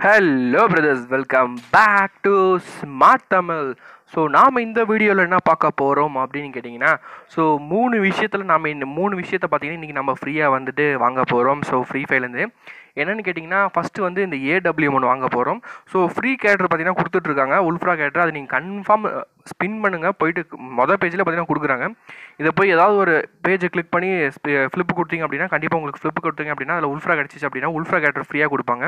Hello brothers welcome back to smart Tamil so நாம் இந்த வீடியோவில் என்ன பார்க்க போகிறோம் அப்படின்னு கேட்டிங்கன்னா ஸோ மூணு விஷயத்தில் நம்ம இந்த மூணு விஷயத்தை பார்த்தீங்கன்னா இன்றைக்கி நம்ம ஃப்ரீயாக வந்துட்டு வாங்க போகிறோம் ஸோ ஃப்ரீ ஃபைலேருந்து என்னென்னு கேட்டிங்கன்னா ஃபஸ்ட்டு வந்து இந்த ஏடபிள்யூ ஒன்று வாங்க போகிறோம் ஸோ ஃப்ரீ கேரக்டர் பார்த்தீங்கன்னா கொடுத்துட்ருக்காங்க உல்ஃப்ரா கேரக்டர் அது நீங்கள் கன்ஃபார்ம் ஸ்பின் பண்ணுங்கள் போயிட்டு மொதல் பேஜில் பார்த்தீங்கன்னா கொடுக்குறாங்க இதை போய் ஏதாவது ஒரு பேஜை கிளிக் பண்ணி ஃப்ளிப் கொடுத்தீங்க அப்படின்னா கண்டிப்பாக உங்களுக்கு ஃப்ளிப் கொடுத்தீங்க அப்படின்னா அதில் உல்ஃப்ரா கிடச்சிச்சு அப்படின்னா உல்ஃப்ரா கேரக்டர் ஃப்ரீயாக கொடுப்பாங்க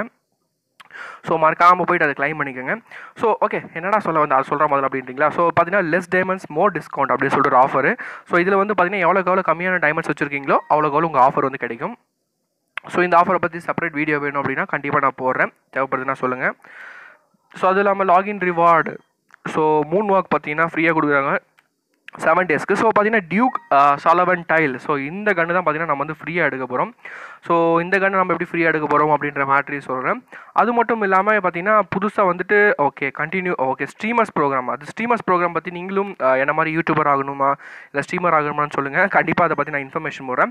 ஸோ மறக்காமல் போயிட்டு அதை கிளைம் பண்ணிக்கோங்க ஸோ ஓகே என்னடா சொல்ல வந்து அது சொல்கிற முதல்ல அப்படின்றீங்களா ஸோ பார்த்தீங்கன்னா லெஸ் டைமண்ட்ஸ் மோர் டிஸ்கவுண்ட் அப்படின்னு சொல்லிட்டு ஒரு ஆஃபர் ஸோ இதில் வந்து பார்த்தீங்கன்னா எவ்வளோக்கு எவ்வளோ கம்மியான டைமண்ட்ஸ் வச்சிருக்கீங்களோ அவ்வளோக்கு எவ்வளோ உங்கள் ஆஃபர் வந்து கிடைக்கும் ஸோ இந்த ஆஃபரை பற்றி செப்பரேட் வீடியோ வேணும் அப்படின்னா கண்டிப்பாக நான் போடுறேன் தேவைப்படுதுன்னா சொல்லுங்கள் ஸோ அது இல்லாமல் login reward so moon walk பார்த்தீங்கன்னா ஃப்ரீயாக கொடுக்குறாங்க செவன் டேஸ்க்கு ஸோ பார்த்தீங்கன்னா டியூக் சாலவன் டைல் ஸோ இந்த கன்று தான் பார்த்தீங்கன்னா நம்ம வந்து ஃப்ரீயாக எடுக்க போகிறோம் ஸோ இந்த கன்று நம்ம எப்படி ஃப்ரீயாக எடுக்க போகிறோம் அப்படின்ற மேட்ரி சொல்கிறேன் அது மட்டும் இல்லாமல் பார்த்தீங்கன்னா புதுசாக வந்துட்டு okay continue okay streamers program அது ஸ்ட்ரீமர்ஸ் ப்ரோக்ராம் பற்றி நீங்களும் அஹ், என்ன மாதிரி யூடியூபர் ஆகணுமா இல்லை ஸ்ட்ரீமர் ஆகணுமான்னு சொல்லுங்கள் கண்டிப்பாக அதை பற்றி நான் இன்ஃபர்மேஷன் போடுறேன்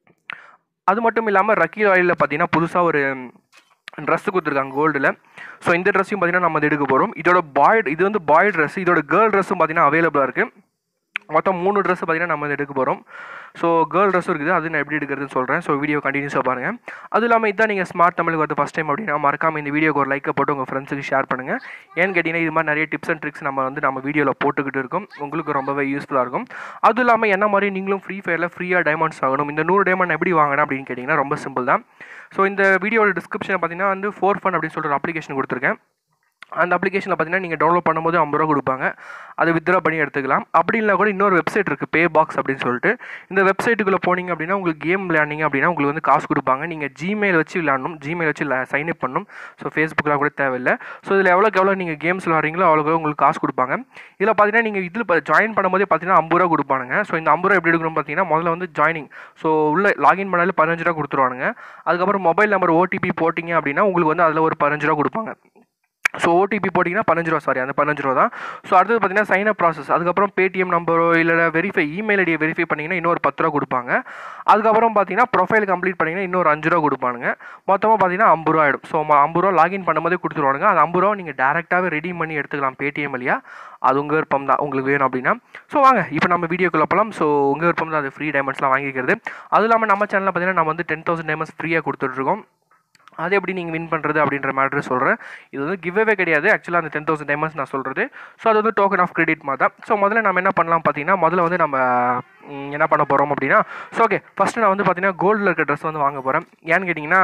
அது மட்டும் இல்லாமல் ரக்கி ஆயிலில் பார்த்தீங்கன்னா புதுசாக ஒரு ட்ரெஸ் கொடுத்துருக்காங்க கோல்டில் ஸோ இந்த ட்ரெஸ்ஸையும் பார்த்தீங்கன்னா நம்ம வந்து எடுக்க போகிறோம் இதோட பாய் இது வந்து பாய் ட்ரெஸ் இதோட கேர்ள் ட்ரெஸ்ஸும் பார்த்தீங்கன்னா அவைலபிளாக இருக்குது மொத்தம் மூணு ட்ரெஸ் பார்த்தீங்கன்னா நம்ம வந்து எடுக்க போகிறோம் ஸோ கேர்ள் ட்ரெஸ்ஸும் இருக்குது அது நான் எப்படி எடுக்கிறதுன்னு சொல்கிறேன் ஸோ வீடியோ கண்டினியூஸாக பாருங்கள் அது இல்லாமல் இதான் நீங்கள் ஸ்மார்ட் தமிழுக்கு வந்து ஃபஸ்ட் டைம் அப்படின்னா மறக்காம இந்த வீடியோக்கு ஒரு லைக்கை போட்டு உங்கள் ஃப்ரெண்ட்ஸுக்கு ஷேர் பண்ணுங்கள் ஏன்னு கேட்டிங்கன்னா இது மாதிரி நிறைய டிப்ஸ் அண்ட் ட்ரிக்ஸ் நம்ம வந்து நம்ம வீடியோவில் போட்டுக்கிட்டு இருக்கோம் உங்களுக்கு ரொம்பவே யூஸ்ஃபுல்லாக இருக்கும் அதுவும் இல்லாமல் என்ன மாதிரி நீங்களும் ஃப்ரீ ஃபயரில் ஃப்ரீயாக டைமண்ட்ஸ் ஆகணும் இந்த நூறு டைமண்ட் எப்படி வாங்கினா அப்படின்னு கேட்டிங்கன்னா ரொம்ப சிம்பிள் தான் ஸோ இந்த வீடியோட டிஸ்கிரிப்ஷனில் பார்த்தீங்கன்னா வந்து ஃபோர் ஃபன் அப்படின்னு சொல்லிட்டு ஒரு அப்ளிகேஷன் கொடுத்துருக்கேன் அந்த அப்ளிகேஷனில் பார்த்தீங்கன்னா நீங்கள் டவுன்லோட் பண்ணும்போது ஐம்பது ரூபா கொடுப்பாங்க அதை வித்ரா பண்ணி எடுத்துக்கலாம் அப்படி இல்லை கூட இன்னொரு வெப்சைட் இருக்குது பே பாக்ஸ் அப்படின்னு சொல்லிட்டு இந்த வெப்சைட்டுக்குள்ளே போனீங்க அப்படின்னா உங்களுக்கு கேம் விளையாண்டிங்க அப்படின்னா உங்களுக்கு வந்து காசு கொடுப்பாங்க நீங்கள் ஜிமெயில் வச்சு விளையாடணும் ஜிமெயில் வச்சு சைன் அப் பண்ணணும் ஸோ ஃபேஸ்புக்கில் கூட தேவையில்லை ஸோ இதில் எவ்வளோக்கு எவ்வளோ நீங்கள் கேம்ஸ் விளாட்றீங்களோ அவ்வளோக்கு உங்களுக்கு காசு கொடுப்பாங்க இதில் பார்த்தீங்கன்னா நீங்கள் இதில் ஜாயின் பண்ணும்போதே பார்த்தீங்கன்னா ஐம்பது ரூபா கொடுப்பானுங்க ஸோ இந்த ஐம்பது ரூபா எப்படி எடுக்கணும் பார்த்தீங்கன்னா முதல்ல வந்து ஜாயினிங் ஸோ உள்ள லாகின் பண்ணாலே பதினஞ்சு ரூபா கொடுத்துருவானுங்க அதுக்கப்புறம் மொபைல் நம்பர் ஓடிபி போட்டிங்க அப்படின்னா உங்களுக்கு வந்து அதில் ஒரு பதினஞ்சு ரூபா கொடுப்பாங்க ஸோ ஓடிபி போட்டிங்கன்னா பதினஞ்சு ரூபா சாரி அந்த பதினஞ்சு ரூபா தான் ஸோ அடுத்தது பார்த்தீங்கன்னா சைன் அப் ப்ராசஸ் அதுக்கப்புறம் பேடிஎம் நம்பரோ இல்லை வெரிஃபை இமெயில் ஐடியை வெரிஃபை பண்ணிங்கன்னா இன்னொரு பத்து ரூபா கொடுப்பாங்க அதுக்கப்புறம் பார்த்தீங்கன்னா ப்ரொஃபைல் கம்ப்ளீட் பண்ணிங்கன்னா இன்னொரு அஞ்சு ரூபா கொடுப்பானுங்க மொத்தமாக பார்த்தீங்கன்னா ஐம்பது ரூபா ஆகிடும் ஸோ ஐம்பது ரூபா லாகின் பண்ணும்போதே கொடுத்துருவானுங்க அந்த ஐம்பது ரூபா நீங்கள் டேரெக்டாகவே ரெடி பண்ணி எடுத்துக்கலாம் பேடிஎம் வழியா அது உங்கள் விருப்பம் தான் உங்களுக்கு வேணும் அப்படின்னா ஸோ வாங்க இப்போ நம்ம வீடியோக்குள்ள போகலாம் ஸோ உங்கள் விருப்பம் தான் அது ஃப்ரீ டைமண்ட்ஸ்லாம் வாங்கிக்கிறது அதுவும் இல்லாமல் நம்ம சேனலில் பார்த்தீங்கன்னா நம்ம வந்து டென் தௌசண்ட் டைமண்ட்ஸ் ஃப்ரீயாக கொடுத்துட்ருக்கோம் அது எப்படி நீங்கள் வின் பண்ணுறது அப்படின்ற மேட்ரு சொல்கிறேன் இது வந்து கிவ்வே கிடையாது ஆக்சுவலாக அந்த டென் தௌசண்ட் டைமண்ட்ஸ் நான் சொல்கிறது ஸோ அது வந்து டோக்கன் ஆஃப் கிரெடிட் மாதிரி தான் ஸோ முதல்ல நம்ம என்ன பண்ணலாம் பார்த்தீங்கன்னா முதல்ல வந்து நம்ம ம், என்ன பண்ண போகிறோம் அப்படின்னா ஸோ ஓகே ஃபஸ்ட்டு நான் வந்து பார்த்தீங்கன்னா கோல்டில் இருக்க ட்ரெஸ் வந்து வாங்க போகிறேன் ஏன்னு கேட்டிங்கன்னா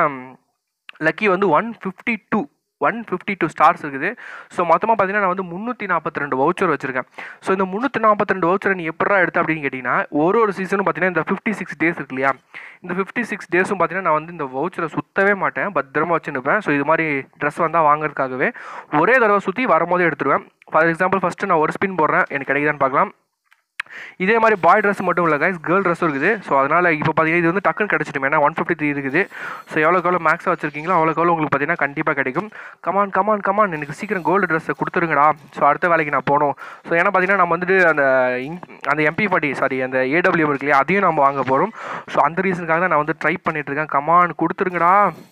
லக்கி வந்து one fifty two one fifty two stars இருக்குது ஸோ மொத்தமாக பார்த்தீங்கன்னா நான் வந்து முந்நூற்றி நாற்பத்தி ரெண்டு வவுச்சர் வச்சுருக்கேன் ஸோ இந்த முந்நூற்றி நாற்பத்தி ரெண்டு வவுச்சரை நீ எப்படா எடுத்த அப்படின்னு கேட்டிங்கன்னா ஒரு ஒரு சீசனும் பார்த்தீங்கன்னா இந்த ஃபிஃப்டி சிக்ஸ் டேஸ் இருக்கு இல்லையா இந்த ஃபிஃப்டி சிக்ஸ் டேஸும் பார்த்தீங்கன்னா நான் வந்து இந்த வவுச்சரை சுற்றவே மாட்டேன் பத்திரமா வச்சுருப்பேன் ஸோ இது மாதிரி ட்ரெஸ் வந்தால் வாங்குறதுக்காகவே ஒரே தடவை சுற்றி வரும்போதே எடுத்துருவேன் ஃபார் எக்ஸாம்பிள் ஃபஸ்ட்டு நான் ஒரு ஸ்பின் போடுறேன் எனக்கு கிடைக்குதான்னு பார்க்கலாம் இதே மாதிரி பாய் ட்ரெஸ் மட்டும் இல்லை கைஸ் கேர்ள் ட்ரெஸ்ஸும் இருக்குது ஸோ அதனால் இப்போ பார்த்தீங்கன்னா இது வந்து டக்குன்னு கிடச்சிடும் ஏன்னா ஒன் ஃபிஃப்டி த்ரீ இருக்குது ஸோ எவ்வளோக்கு எவ்வளோ மேக்ஸாக வச்சிருக்கீங்களோ அவ்வளோக்கு எவ்வளோ உங்களுக்கு பார்த்தீங்கன்னா கண்டிப்பாக கிடைக்கும் கமான் கமான் கமான் எனக்கு சீக்கிரம் கோல்டு ட்ரெஸ்ஸை கொடுத்துருங்கடா ஸோ அடுத்த வேலைக்கு நான் போகணும் ஸோ ஏன்னா பார்த்தீங்கன்னா நம்ம வந்துட்டு அந்த இங்- அந்த எம்பி ஃபார்ட்டி சாரி அந்த ஏடபிள்யூ இருக்கு இல்லையா அதையும் நம்ம வாங்க போகிறோம் ஸோ அந்த ரீசனுக்காக தான் நான் வந்து ட்ரை பண்ணிட்டு இருக்கேன் கமான் கொடுத்துருங்கடா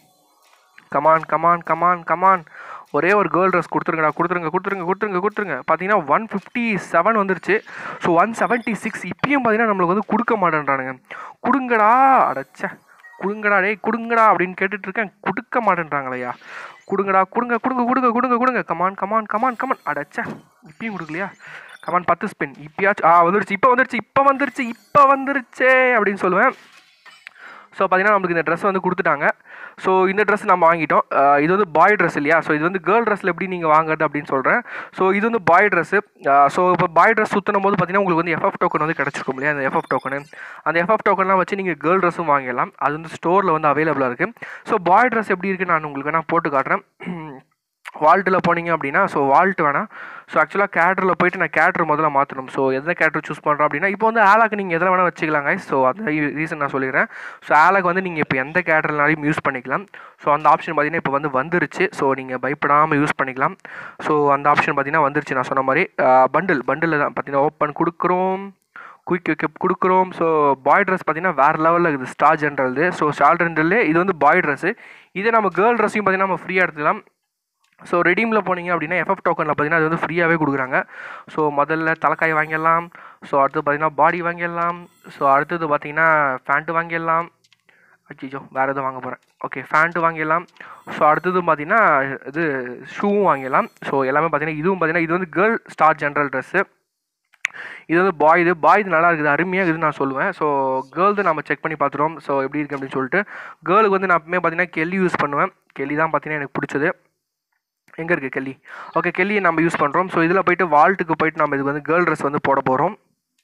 கமான் கமான் கமான் கமான் ஒரே ஒரு கேர்ள் ட்ரெஸ் கொடுத்துருங்கடா கொடுத்துருங்க கொடுத்துருங்க கொடுத்துருங்க கொடுத்துருங்க பார்த்தீங்கன்னா ஒன் ஃபிஃப்டி செவன் வந்துருச்சு ஸோ ஒன் செவன்ட்டி சிக்ஸ் இப்பயும் பார்த்தீங்கன்னா நம்மளுக்கு வந்து கொடுக்க மாட்டேன்றானுங்க கொடுங்கடா அடச்சே கொடுங்கடா டேய் கொடுங்கடா அப்படின்னு கேட்டுட்டு இருக்கேன் கொடுக்க மாட்டேன்றாங்களையா கொடுங்கடா கொடுங்க கொடுங்க கொடுங்க கொடுங்க கொடுங்க கமான் கமான் கமான் கமான் அடச்சே இப்பயும் கொடுக்கலையா கமான் பத்து ஸ்பின் இப்பயாச்சும் ஆ வந்துருச்சு இப்போ வந்துருச்சு இப்போ வந்துருச்சு இப்போ வந்துருச்சே அப்படின்னு சொல்லுவேன் ஸோ பார்த்தீங்கன்னா நம்மளுக்கு இந்த ட்ரெஸ் வந்து கொடுத்துட்டாங்க ஸோ இந்த ட்ரெஸ் நம்ம வாங்கிட்டோம் அஹ் இது வந்து பாய் ட்ரெஸ் இல்லையா ஸோ இது வந்து கேர்ள் ட்ரெஸ்ஸில் எப்படி நீங்கள் வாங்குறது அப்படின்னு சொல்கிறேன் ஸோ இது வந்து பாய் ட்ரெஸ்ஸு ஸோ இப்போ பாய் ட்ரெஸ் சுற்றினும் போது பார்த்தீங்கன்னா உங்களுக்கு வந்து எஃப்எஃப் டோக்கன் வந்து கிடச்சிருக்கும் இல்லையா அந்த எஃப்எஃப் டோக்கனு அந்த எஃப்எஃப் டோக்கன்லாம் வச்சு நீங்கள் கேர்ள் ட்ரெஸ்ஸும் வாங்கிடலாம் அது வந்து ஸ்டோரில் வந்து அவைலபிளாக இருக்குது ஸோ பாய் ட்ரெஸ் எப்படி இருக்குன்னு நான் உங்களுக்கு வேணால் போட்டு காட்டுறேன் வால்ட்டில் போனீங்க அப்படின்னா ஸோ வால்ட் வேணாம் ஸோ ஆக்சுவலாக கேட்ரில் போயிட்டு நான் கேட்ரு முதல்ல மாற்றணும் ஸோ எந்த கேட்ரு சூஸ் பண்ணுறோம் அப்படின்னா இப்போ வந்து ஆலாக்கு நீங்கள் எதில் வேணால் வச்சுக்கலாங்க ஸோ அந்த ரீசன் நான் சொல்லிடுறேன் ஸோ ஆலாக்கு வந்து நீங்கள் இப்போ எந்த கேட்ருனாலையும் யூஸ் பண்ணிக்கலாம் ஸோ அந்த ஆப்ஷன் பார்த்தீங்கன்னா இப்போ வந்து வந்துருச்சு ஸோ நீங்கள் பயப்படாமல் யூஸ் பண்ணிக்கலாம் ஸோ அந்த ஆப்ஷன் பார்த்தீங்கன்னா வந்துருச்சு நான் சொன்ன மாதிரி பண்டில் பண்டில் தான் பார்த்தீங்கன்னா ஓப்பன் கொடுக்குறோம் குயிக் வைக்கப் கொடுக்குறோம் ஸோ பாய் ட்ரெஸ் பார்த்தீங்கன்னா வேறு லெவலில் இருக்குது ஸ்டார் ஜென்ரல்து ஸோ ஸ்டார் ஜென்ரல்லே இது வந்து பாய் ட்ரெஸ்ஸு இதே நம்ம கேர்ள் ட்ரெஸ்ஸையும் பார்த்தீங்கன்னா நம்ம ஃப்ரீயாக எடுத்துக்கலாம் ஸோ ரெடீமில் போனீங்க அப்படின்னா எஃப்எஃப் டோக்கனில் பார்த்தீங்கன்னா அது வந்து ஃப்ரீயாகவே கொடுக்குறாங்க ஸோ முதல்ல தலைக்காய் வாங்கிடலாம் ஸோ அடுத்து பார்த்தீங்கன்னா பாடி வாங்கிடலாம் ஸோ அடுத்தது பார்த்தீங்கன்னா ஃபேண்ட்டு வாங்கிடலாம் அச்சிச்சோ வேறு எதுவும் வாங்க போகிறேன் ஓகே ஃபேண்ட்டு வாங்கிடலாம் ஸோ அடுத்தது பார்த்தீங்கன்னா இது ஷூவும் வாங்கிடலாம் ஸோ எல்லாமே பார்த்தீங்கன்னா இதுவும் பார்த்தீங்கன்னா இது வந்து கேர்ள் ஸ்டார் ஜென்ரல் ட்ரெஸ்ஸு இது வந்து பாய் இது பாய் இது நல்லா இருக்குது அருமையாக இருக்குதுன்னு நான் சொல்லுவேன் ஸோ கேர்ள்து நம்ம செக் பண்ணி பார்த்துருவோம் ஸோ எப்படி இருக்குது அப்படின்னு சொல்லிட்டு கேர்ளுக்கு வந்து நான் எப்பவுமே பார்த்தீங்கன்னா கெல்லி யூஸ் பண்ணுவேன் கெல்லி தான் பார்த்தீங்கன்னா எனக்கு பிடிச்சது எங்கே இருக்குது கெல்லி ஓகே கெல்லியை நம்ம யூஸ் பண்ணுறோம் ஸோ இதில் போயிட்டு வால்ட்டுக்கு போயிட்டு நம்ம இதுக்கு வந்து கேர்ள் ட்ரெஸ் வந்து போட போகிறோம்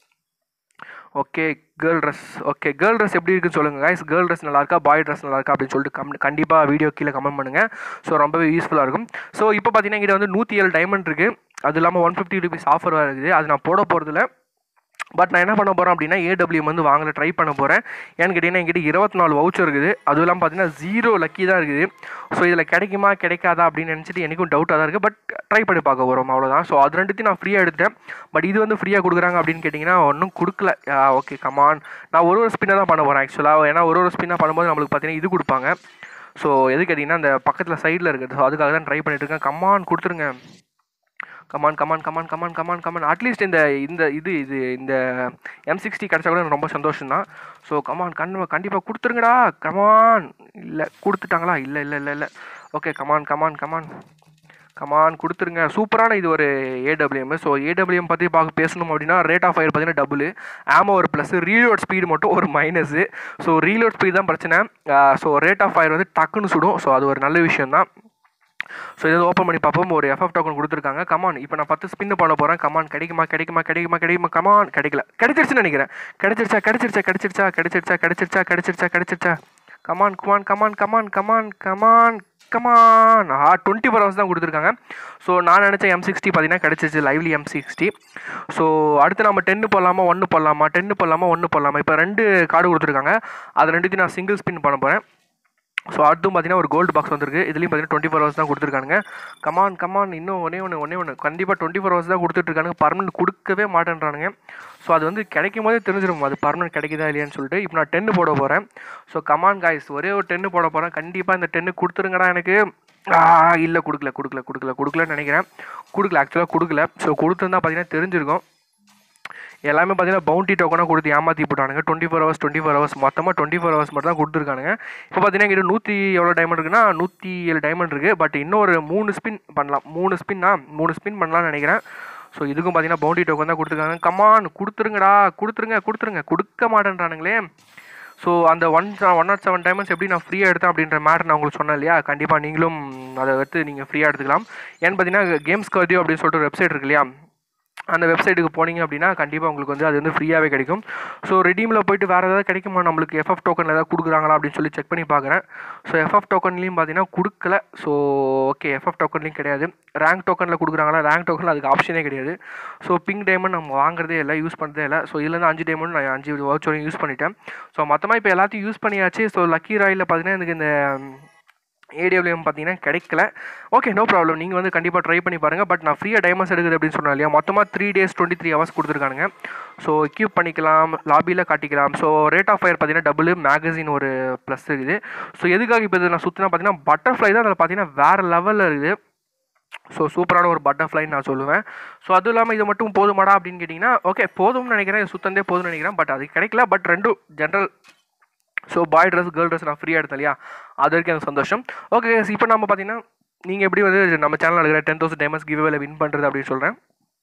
okay girl dress okay girl dress எப்படி இருக்குன்னு சொல்லுங்கள் guys கேர்ள் ட்ரெஸ் நல்லா இருக்கா பாய் ட்ரெஸ் நல்லா இருக்கா அப்படின்னு சொல்லிட்டு கம் கண்டிப்பாக வீடியோ கீழே கமெண்ட் பண்ணுங்கள் ஸோ ரொம்பவே யூஸ்ஃபுல்லாக இருக்கும் ஸோ இப்போ பார்த்தீங்கன்னா இங்கிட்ட வந்து நூற்றி ஏழு டைமண்ட் இருக்குது அது இல்லாமல் ஒன் ஃபிஃப்டி ருபீஸ் ஆஃபர் இருக்குது அது நான் போட போகிறதில்ல பட் நான் என்ன பண்ண போகிறேன் அப்படின்னா ஏடபிள்யூஎம் வந்து வாங்கல ட்ரை பண்ண போகிறேன் ஏன்னு கேட்டிங்கன்னா என்கிட்ட இருபத்தி நாலு வவுச்சர் இருக்குது அதுவும் இல்லாமல் பார்த்தீங்கன்னா ஜீரோ லக்கி தான் இருக்குது ஸோ இதில் கிடைக்குமா கிடைக்காதா அப்படின்னு நினச்சிட்டு எனக்கும் டவுட்டாக தான் இருக்குது பட் ட்ரை பண்ணி பார்க்க போகிறோம் அவ்வளோதான் ஸோ அது ரெண்டுத்தையும் நான் ஃப்ரீயாக எடுத்தேன் பட் இது வந்து ஃப்ரீயாக கொடுக்குறாங்க அப்படின்னு கேட்டிங்கன்னா ஒன்றும் கொடுக்கல ஓகே கமான் நான் ஒரு ஒரு ஸ்பின்னை தான் பண்ண போகிறேன் ஆக்சுவலாக ஏன்னா ஒரு ஒரு ஸ்பின்னாக பண்ணும்போது நம்மளுக்கு பார்த்தீங்கன்னா இது கொடுப்பாங்க ஸோ எது கேட்டிங்கன்னா அந்த பக்கத்தில் சைடில் இருக்குது ஸோ அதுக்காக தான் ட்ரை பண்ணிட்டு இருக்கேன் கமான் கொடுத்துருங்க come on come on come on come on come on come on at least இந்த இந்த இது இது இந்த எம் சிக்ஸ்டி கிடச்சா கூட எனக்கு ரொம்ப சந்தோஷம் தான் ஸோ கமான் கண் கண்டிப்பாக கொடுத்துருங்கடா கமான் இல்லை கொடுத்துட்டாங்களா இல்லை இல்லை இல்லை இல்லை okay come on come on come on come on கொடுத்துருங்க சூப்பரான இது ஒரு ஏடபிள்யூஎம் ஸோ ஏடபிள்யூஎம் பற்றி பார்க்க பேசணும் அப்படின்னா ரேட் ஆஃப் ஃபயர் பார்த்தீங்கன்னா டபுள் ஆமோ ஒரு ப்ளஸ் ரீலோட் ஸ்பீடு மட்டும் ஒரு மைனஸு ஸோ ரீலோட் ஸ்பீடு தான் பிரச்சனை ஸோ ரேட் ஆஃப் ஃபயர் வந்து டக்குன்னு சுடும் ஸோ அது ஒரு நல்ல விஷயம் தான் ஸோ இதை ஓப்பன் பண்ணி பார்ப்போம் ஒரு எஃப்எஃப் டோக்கன் கொடுத்துருக்காங்க கமான் இப்போ நான் பத்து ஸ்பின் பண்ண போகிறேன் கமான் கிடைக்குமா கிடைக்குமா கிடைக்குமா கிடைக்குமா கமான் கிடைக்கல கிடைச்சிருச்சுன்னு நினைக்கிறேன் கிடைச்சிருச்சா கிடைச்சிருச்சா கிடைச்சிருச்சா கிடைச்சிருச்சா கிடைச்சிருச்சா கிடைச்சிருச்சா கிடைச்சிருச்சா come on come on come on come on come on come on come on ஆ டுவெண்ட்டி ஃபோர் ஹவர்ஸ் தான் கொடுத்துருக்காங்க ஸோ நான் நினச்ச எம் சிக்ஸ்டி பார்த்தீங்கன்னா கிடச்சிச்சு லைவ்லி எம் சிக்ஸ்டி ஸோ அடுத்து நம்ம டென்னு போடலாமா ஒன்று போடலாமா டென்னு போடலாமா ஒன்று போடலாமா இப்போ ரெண்டு கார்டு கொடுத்துருக்காங்க அது ரெண்டுத்தையும் நான் சிங்கிள் ஸ்பின் பண்ண போகிறேன் ஸோ அடுத்தும் பார்த்தீங்கன்னா ஒரு கோல்டு பாக்ஸ் வந்திருக்கு இதுலேயும் பார்த்தீங்கன்னா டுவெண்ட்டி ஃபோர் ஹவர்ஸ் தான் கொடுத்துருக்காங்க கமான் கமான் இன்னும் ஒன்றே ஒன்று ஒன்றே ஒன்று கண்டிப்பாக டுவெண்ட்டி ஃபோர் ஹவர்ஸ் தான் கொடுத்துட்ருக்காங்க பர்மனெண்ட் கொடுக்கவே மாட்டேன்றானுங்க ஸோ அது வந்து கிடைக்கும் போதே தெரிஞ்சிடும் அது பர்மனெண்ட் கிடைக்குதா இல்லையான்னு சொல்லிட்டு இப்போ நான் டென்னு போட போகிறேன் ஸோ கமான் காய்ஸ் ஒரே ஒரு டென்னு போட போகிறேன் கண்டிப்பாக இந்த டென்னு கொடுத்துருங்கடா எனக்கு இல்லை கொடுக்கல கொடுக்கல கொடுக்கல கொடுக்கலன்னு நினைக்கிறேன் கொடுக்கல ஆக்சுவலாக கொடுக்கல ஸோ கொடுத்துருந்தா பார்த்தீங்கன்னா தெரிஞ்சிருக்கும் எல்லாமே பார்த்தீங்கன்னா பவுண்டி டோக்கனாக கொடுத்து ஏமாற்றி போட்டானுங்க twenty four hours twenty four hours மொத்தமாக டுவெண்ட்டி ஃபோர் ஹவர்ஸ் மட்டும் தான் கொடுத்துருக்கானுங்க இப்போ பார்த்தீங்கன்னா இங்கிட்ட நூற்றி எவ்வளோ டைமண்ட் இருக்குன்னா நூற்றி ஏழு டைமண்ட் இருக்குது பட் இன்னொரு மூணு ஸ்பின் பண்ணலாம் மூணு ஸ்பின்னா மூணு ஸ்பின் பண்ணலாம்னு நினைக்கிறேன் ஸோ இதுக்கும் பார்த்தீங்கன்னா பவுண்டி டோக்கன் தான் கொடுத்துருக்காங்க கமான் கொடுத்துருங்கடா கொடுத்துருங்க கொடுத்துருங்க கொடுக்க மாட்டேன்றானுங்களே ஸோ அந்த one one nought seven diamonds எப்படி நான் ஃப்ரீயாக எடுத்தேன் அப்படின்ற மேட்டர் நான் உங்களுக்கு சொன்னேன் இல்லையா கண்டிப்பாக நீங்களும் அதை எடுத்து நீங்கள் ஃப்ரீயாக எடுத்துக்கலாம் ஏன்னு பார்த்தீங்கன்னா கேம்ஸ் கர்டியோ அப்படின்னு சொல்லிட்டு ஒரு வெப்சைட் இருக்கு இல்லையா அந்த வெப்சைட்டுக்கு போனீங்க அப்படின்னா கண்டிப்பாக உங்களுக்கு வந்து அது வந்து ஃப்ரீயாகவே கிடைக்கும் ஸோ ரெடீமில் போயிட்டு வேறு ஏதாவது கிடைக்குமா நம்மளுக்கு எஃப்எஃப் டோக்கன் ஏதாவது கொடுக்குறாங்களா அப்படின்னு சொல்லி செக் பண்ணி பார்க்குறேன் ஸோ எஃப்எஃப் டோக்கன்லேயும் பார்த்தீங்கன்னா கொடுக்கல ஸோ ஓகே எஃப்எஃப் டோக்கன்லேயும் கிடையாது ரேங்க் டோக்கனில் கொடுக்குறாங்களா ரேங்க் டோக்கனில் அதுக்கு ஆப்ஷனே கிடையாது ஸோ பிங்க் டைமண்ட் நம்ம வாங்குறதே இல்லை யூஸ் பண்ணுறதே இல்லை ஸோ இதுலேருந்து அஞ்சு டைமண்ட் நான் அஞ்சு வவுச்சரையும் யூஸ் பண்ணிட்டேன் ஸோ மொத்தமாக இப்போ எல்லாத்தையும் யூஸ் பண்ணியாச்சு ஸோ லக்கி ராயில் பார்த்தீங்கன்னா எனக்கு இந்த ஏடிஎம்லேயும் பார்த்தீங்கன்னா கிடைக்கல ஓகே நோ ப்ராப்ளம் நீங்கள் வந்து கண்டிப்பாக ட்ரை பண்ணி பாருங்கள் பட் நான் ஃப்ரீயாக டைமண்ட்ஸ் எடுக்குது அப்படின்னு சொன்னேன் இல்லையா மொத்தமாக three days twenty three hours கொடுத்துருக்கானுங்க ஸோ எக்யூப் பண்ணிக்கலாம் லாபியில் காட்டிக்கலாம் ஸோ ரேட் ஆஃப் ஃபயர் பார்த்தீங்கன்னா டபுள் மேகசின் ஒரு ப்ளஸ் இருக்குது ஸோ எதுக்காக இப்போ இது நான் சுற்றினா பார்த்தீங்கன்னா பட்டர்ஃப்ளை தான் அதில் பார்த்தீங்கன்னா வேறு லெவலில் இருக்குது ஸோ சூப்பரான ஒரு பட்டர்ஃப்ளைன்னு நான் சொல்லுவேன் ஸோ அதுவும் இல்லாமல் இது மட்டும் போதுமாடா அப்படின்னு கேட்டிங்கன்னா ஓகே போதும்னு நினைக்கிறேன் இது சுத்தந்தே போதும்னு நினைக்கிறேன் பட் அது கிடைக்கல பட் ரெண்டும் general so boy dress girl dress நான் ஃப்ரீயாக எடுத்தேன் இல்லையா அது வரைக்கும் எனக்கு சந்தோஷம் ஓகே இப்போ நம்ம பார்த்தீங்கன்னா நீங்கள் எப்படி வந்து நம்ம சேனலில் இருக்கிற டென் தௌசண்ட் டைமண்ட்ஸ் கிவ்வேல வின் பண்ணுறது அப்படின்னு சொல்கிறேன்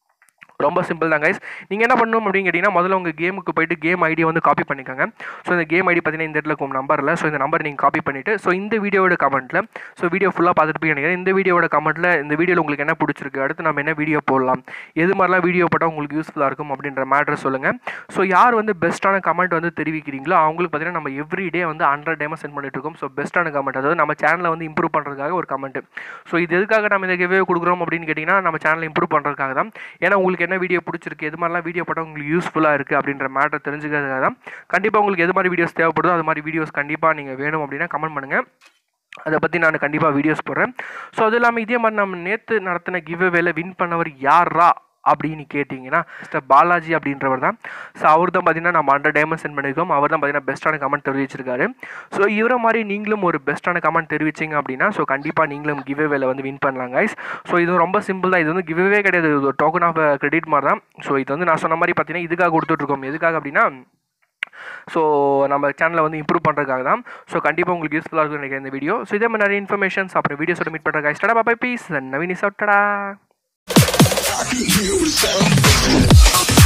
ரொம்ப சிம்பிள் தான் கைஸ் நீங்கள் என்ன பண்ணணும் அப்படின்னு கேட்டிங்கன்னா முதல்ல உங்கள் கேமுக்கு போயிட்டு கேம் ஐடி வந்து காப்பி பண்ணிக்கோங்க ஸோ இந்த கேம் ஐடி பார்த்தீங்கன்னா இந்த இடத்துல இருக்கும் நம்பரில் ஸோ இந்த நம்பர் நீங்கள் காப்பி பண்ணிவிட்டு ஸோ இந்த வீடியோட கமெண்ட்டில் ஸோ வீடியோ ஃபுல்லாக பார்த்துட்டு போய் நினைக்கிறேன் இந்த வீடியோட கமெண்ட்டில் இந்த வீடியோவில் உங்களுக்கு என்ன பிடிச்சிருக்கு அடுத்து நம்ம என்ன வீடியோ போடலாம் எது மாதிரிலாம் வீடியோ போட்டால் உங்களுக்கு யூஸ்ஃபுல்லாக இருக்கும் அப்படின்ற மேட்ரு சொல்லுங்கள் ஸோ யார் வந்து பெஸ்ட்டான கமெண்ட் வந்து தெரிவிக்கிறீங்களோ அவங்களுக்கு பார்த்தீங்கன்னா நம்ம எவ்ரி டே வந்து ஹண்ட்ரட் டைமாக சென்ட் பண்ணிட்டு இருக்கோம் ஸோ பெஸ்ட்டான கமெண்ட் அதாவது நம்ம சேனலை வந்து இம்ப்ரூவ் பண்ணுறதுக்காக ஒரு கமெண்ட் ஸோ இது எதுக்காக நம்ம இந்த கிவே கொடுக்குறோம் அப்படின்னு கேட்டிங்கன்னா நம்ம சேனலை இம்ப்ரூவ் பண்ணுறதுக்காக தான் ஏன்னா உங்களுக்கு என்ன வீடியோ பிடிச்சிருக்கு எது மாதிரிலாம் வீடியோ போட்டால் உங்களுக்கு யூஸ்ஃபுல்லாக இருக்குது அப்படின்ற மேட்டர் தெரிஞ்சுக்கிறதுக்காக தான் கண்டிப்பாக உங்களுக்கு எது மாதிரி வீடியோஸ் தேவைப்படுதோ அது மாதிரி வீடியோஸ் கண்டிப்பாக நீங்கள் வேணும் அப்படின்னா கமெண்ட் பண்ணுங்கள் அதை பற்றி நான் கண்டிப்பாக வீடியோஸ் போடுறேன் ஸோ அது இல்லாமல் இதே மாதிரி நம்ம நேற்று நடத்தின கிவ்அவேல வின் பண்ணவர் யாரா அப்படின்னு கேட்டிங்கன்னா மிஸ்டர் பாலாஜி அப்படின்றவர் தான் ஸோ அவர் தான் பார்த்தீங்கன்னா நம்ம ஹண்ட்ரட் டைமண்ட் சென்ட் பண்ணியிருக்கோம் அவர் தான் பார்த்தீங்கன்னா பெஸ்ட்டான கமெண்ட் தெரிவிச்சிருக்காரு ஸோ இவரை மாதிரி நீங்களும் ஒரு பெஸ்ட்டான கமெண்ட் தெரிவிச்சிங்க அப்படின்னா ஸோ கண்டிப்பாக நீங்களும் கிவ்வேல வந்து வின் பண்ணலாம் கைஸ் ஸோ இது ரொம்ப சிம்பிள் தான் இது வந்து கிவ்வே கிடையாது இது ஒரு டோக்கன் ஆஃப் கிரெடிட் மாதிரி தான் ஸோ இது வந்து நான் சொன்ன மாதிரி பார்த்தீங்கன்னா இதுக்காக கொடுத்துட்ருக்கோம் எதுக்காக அப்படின்னா ஸோ நம்ம சேனலை வந்து இம்ப்ரூவ் பண்ணுறதுக்காக தான் ஸோ கண்டிப்பாக உங்களுக்கு யூஸ்ஃபுல்லாக இருக்கும் நினைக்கிறேன் இந்த வீடியோ ஸோ இதே மாதிரி நிறைய இன்ஃபர்மேஷன்ஸ் அப்புறம் வீடியோஸோட மீட் பண்ணுற guys tata bye peace Naveen is out tata I can hear the sound.